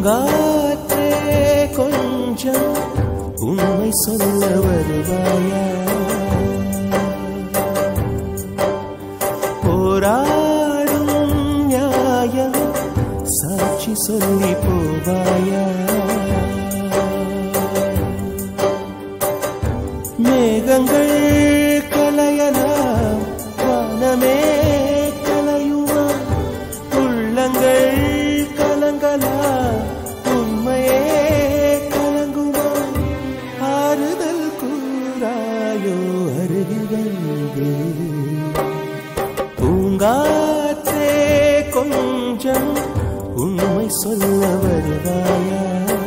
பூங்காற்றே கொஞ்சம் உண்மை சொல்ல வருவாயா போராடும் நியாயம் சாட்சி சொல்லி போவாயா மேகங்கள் கலையலாம் வானமே கலையுமா உள்ளங்கள் கலங்கலா உண்மையே கலங்குமா ஆறுதல் கூறாயோ அருகில் வந்து பூங்காற்றே கொஞ்சம் உண்மை சொல்ல வருவாயா